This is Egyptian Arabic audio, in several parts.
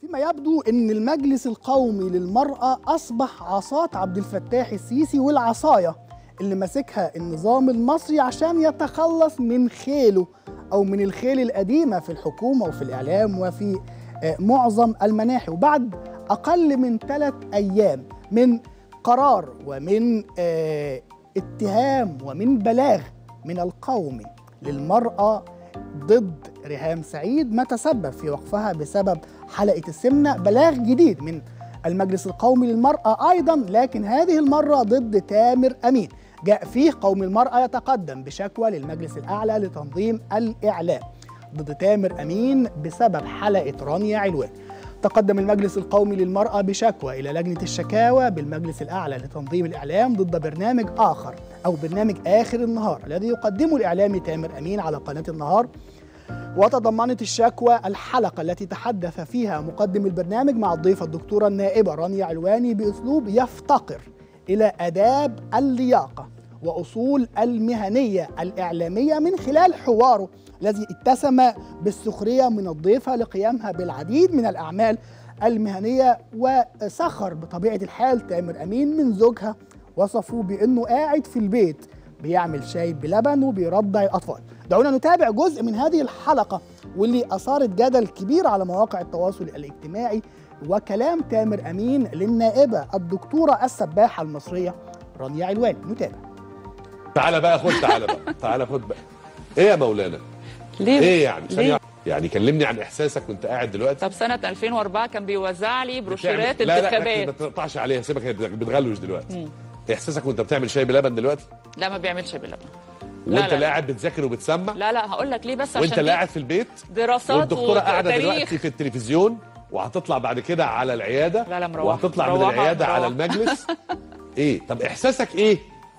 فيما يبدو ان المجلس القومي للمرأة اصبح عصاة عبد الفتاح السيسي والعصاية اللي ماسكها النظام المصري عشان يتخلص من خيله او من الخيل القديمة في الحكومة وفي الاعلام وفي آه، معظم المناحي وبعد اقل من ثلاث ايام من قرار ومن آه، اتهام ومن بلاغ من القومي للمرأة ضد ريهام سعيد ما تسبب في وقفها بسبب حلقة السمنة بلاغ جديد من المجلس القومي للمرأة أيضا لكن هذه المرة ضد تامر أمين جاء فيه قوم المرأة يتقدم بشكوى للمجلس الأعلى لتنظيم الإعلام ضد تامر أمين بسبب حلقة رانيا علوان تقدم المجلس القومي للمرأة بشكوى إلى لجنة الشكاوى بالمجلس الأعلى لتنظيم الإعلام ضد برنامج آخر أو برنامج آخر النهار الذي يقدمه الإعلامي تامر أمين على قناة النهار وتضمنت الشكوى الحلقة التي تحدث فيها مقدم البرنامج مع الضيفة الدكتورة النائبة رانيا علواني بأسلوب يفتقر إلى آداب اللياقة وأصول المهنية الإعلامية من خلال حواره الذي اتسم بالسخرية من الضيفة لقيامها بالعديد من الأعمال المهنية وسخر بطبيعة الحال تامر أمين من زوجها وصفوه بأنه قاعد في البيت بيعمل شاي بلبن وبيرضع الأطفال دعونا نتابع جزء من هذه الحلقة واللي أثارت جدل كبير على مواقع التواصل الاجتماعي وكلام تامر أمين للنائبة الدكتورة السباحة المصرية رانيا علوان نتابع تعالى بقى خد تعالى بقى تعالى خد بقى ايه يا مولانا ليه؟ ايه يعني ثانية ليه؟ واحدة. يعني كلمني عن احساسك وانت قاعد دلوقتي طب سنة 2004 كان بيوزع لي بروشورات بتعمل- لا لا انتخابات ما تقطعش عليها سيبك هي بتغلوش دلوقتي احساسك وانت بتعمل شاي بلبن دلوقتي لا ما بيعملش بلبن لا، وانت لا. اللي قاعد بتذاكر وبتسمع لا لا هقول لك ليه بس وانت عشان اللي دي قاعد في البيت دراسات والدكتوره قاعده وتاريخ. دلوقتي في التلفزيون وهتطلع بعد كده على العياده لا، لا، مروحة. وهتطلع من مروحة، العياده على مروحة. المجلس ايه طب احساسك ايه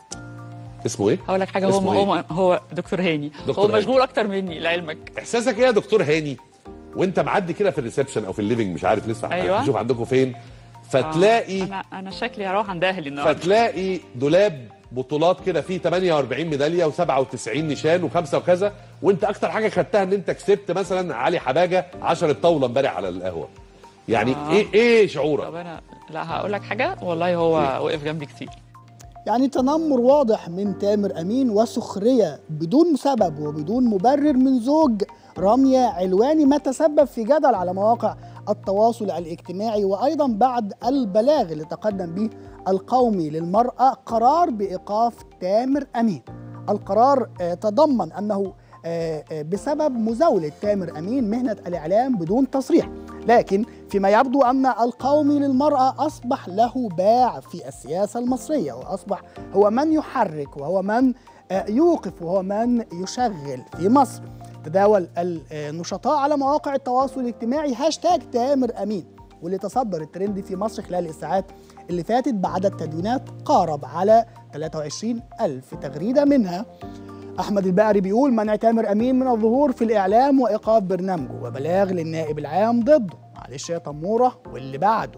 اسمه ايه هقول لك حاجة هو اسمه إيه؟ هو هو دكتور هاني دكتور هو هاني. مشغول أكتر مني لعلمك احساسك ايه يا دكتور هاني وانت معدي كده في الريسبشن او في الليفنج مش عارف لسه أيوة. هنشوف عندكم فين فتلاقي أنا أنا شكلي هروح عند أهلي النهاردة فتلاقي دولاب بطولات كده فيه 48 ميداليه و97 نشان وخمسه وكذا وانت اكتر حاجه خدتها ان انت كسبت مثلا علي حباجه 10 طاوله امبارح على القهوه يعني آه. ايه ايه طب شعورك أنا لا هقول لك حاجة والله هو وقف جنبي كتير يعني تنمر واضح من تامر أمين وسخرية بدون سبب وبدون مبرر من زوج رامية علواني ما تسبب في جدل على مواقع التواصل الاجتماعي وأيضا بعد البلاغ اللي تقدم به القومي للمرأة قرار بإيقاف تامر أمين القرار آه، تضمن أنه آه، آه، بسبب مزاولة تامر أمين مهنة الإعلام بدون تصريح لكن فيما يبدو أن القومي للمرأة أصبح له باع في السياسة المصرية وأصبح هو من يحرك وهو من آه، يوقف وهو من يشغل في مصر تداول النشطاء على مواقع التواصل الاجتماعي هاشتاج تامر أمين واللي تصدر الترند في مصر خلال الساعات اللي فاتت بعدد تدوينات قارب على 23 ألف تغريدة منها أحمد البقري بيقول منع تامر أمين من الظهور في الإعلام وإيقاف برنامجه وبلاغ للنائب العام ضده معلش يا تمورة واللي بعده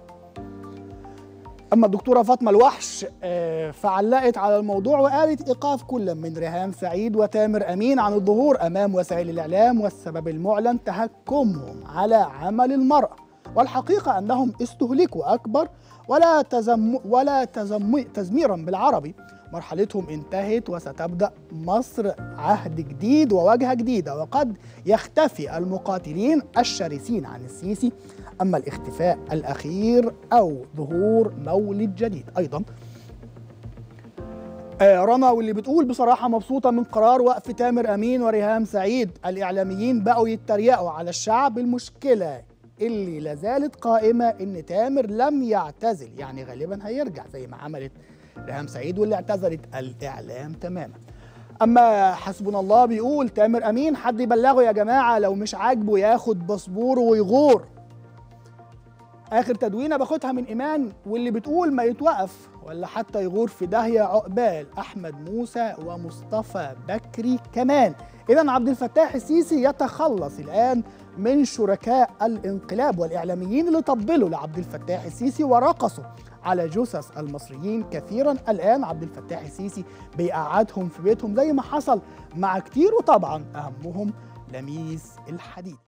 أما الدكتورة فاطمة الوحش آه، فعلقت على الموضوع وقالت إيقاف كل من ريهام سعيد وتامر أمين عن الظهور أمام وسائل الإعلام والسبب المعلن تهكمهم على عمل المرأة والحقيقة أنهم استهلكوا أكبر ولا تزم ولا تزم تزميرا بالعربي مرحلتهم انتهت وستبدأ مصر عهد جديد وواجهة جديدة وقد يختفي المقاتلين الشرسين عن السيسي أما الاختفاء الأخير أو ظهور مولد جديد أيضا آه، رنا واللي بتقول بصراحة مبسوطة من قرار وقف تامر أمين وريهام سعيد الإعلاميين بقوا يتريقوا على الشعب المشكلة اللي لازالت قائمة إن تامر لم يعتزل يعني غالبا هيرجع زي ما عملت ريهام سعيد واللي اعتزلت الإعلام تماما أما حسبنا الله بيقول تامر أمين حد يبلغه يا جماعة لو مش عاجبه ياخد باسبوره ويغور اخر تدوينه باخدها من ايمان واللي بتقول ما يتوقف ولا حتى يغور في داهيه عقبال احمد موسى ومصطفى بكري كمان اذا عبد الفتاح السيسي يتخلص الان من شركاء الانقلاب والاعلاميين اللي طبلوا لعبد الفتاح السيسي ورقصوا على جثث المصريين كثيرا الان عبد الفتاح السيسي بيقعدهم في بيتهم زي ما حصل مع كتير وطبعا اهمهم لميس الحديد